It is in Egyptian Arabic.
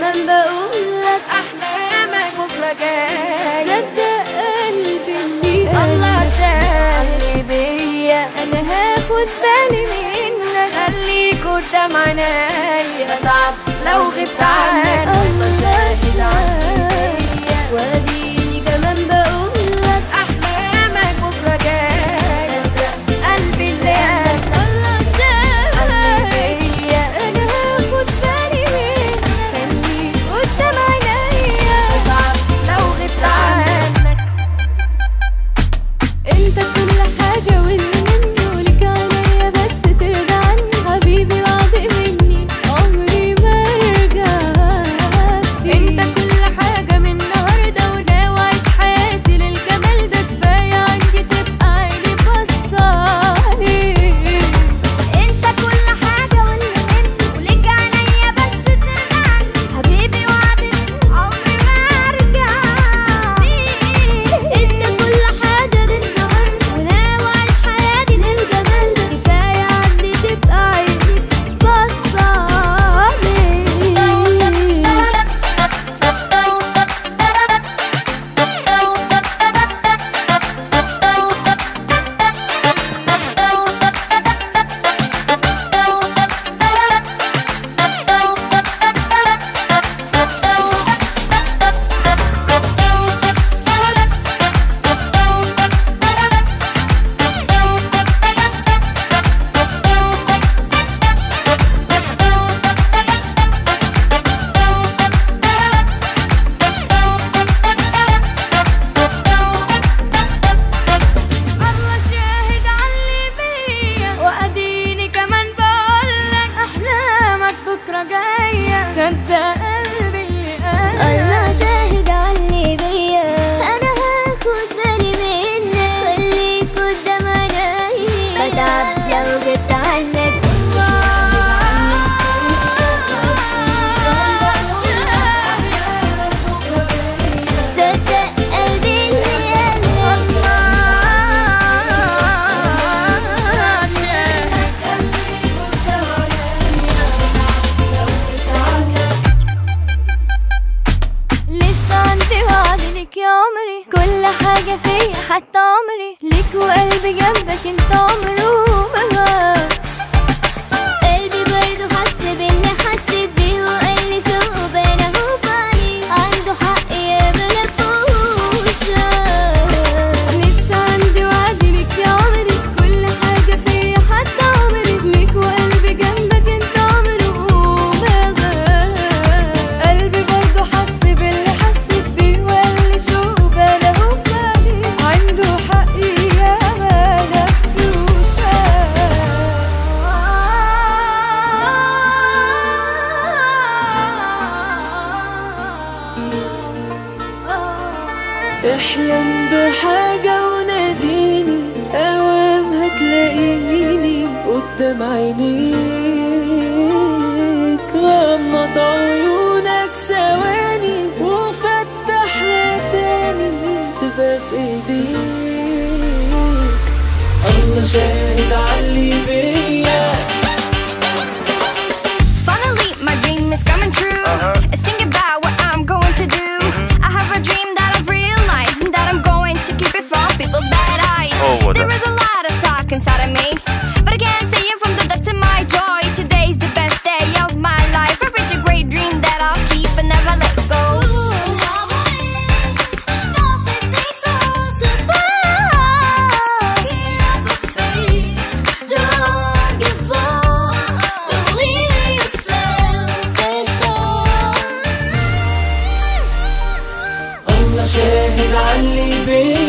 كمان بقولك احلامك بكره جاي صدق قلبي اللي الله قالك شاهد بيا انا هاخد بالي منك خليك قدام عينيا اتعب لو غبت عنك الله شاهد عليا واديني كمان بقولك احلامك بكره جاي صدق قلبي اللي قالك الله شاهد بيا انا هاخد بالي منك خليك قدام عينيا اتعب لو غبت عنك انت كل حاجة واللي مني ولك عينيا بس ترضى عني حبيبي وعد مني عمري ما ارجع فيه انت كل حاجة من النهاردة وناوي اعيش حياتي للجمال ده كفاية عندي تبقى عيني بصاري انت كل حاجة واللي مني وليك عينيا بس ترجعني حبيبي وعد مني عمري ما ارجع انت كل حاجة بالنهار وناوي اعيش حياتي للجمال ده كفاية عندي تبقى عيني الله شاهد علي بيا واديني كمان بقولك احلامك بكره جايه صدق قلبي اللي قالك الله شاهد علي بيا انا هاخد بالي منك خليك قدام عينيا بتعب لو غبت عنك صدق قلبي اللي قالك لسه عندي وعد ليك يا عمري كل حاجة فيا حتى عمري ليك وقلبي جنبك انت عمره ما غاب قلبي برضه حس باللي حسيت بيه وقال لي سوق بينا وبالي عنده حق يا ملفوش لسه عندي وعد ليك يا عمري كل حاجة فيا حتى عمري ليك وقلبي جنبك انت عمره ما غاب قلبي برضه حس باللي حسيت بيه وقال لي شو بلا وبالي عنده حق يا احلم بحاجة وناديني اوام هتلاقيني قدام عينيك غمض عيونك ثواني وفتحها تاني تبقى في ايديك الله شاهد علي بيا Finally, my dream is coming true. It's thinking about what I'm going to do. I have a dream that I've realized and that I'm going to keep it from people's bad eyes. Oh, what there the- is a lot of talk inside of me, but I can't say it from the depths of my joy. Today's the best day of my life. I reach a great dream that I'll keep and never let go. الله شاهد علي بيا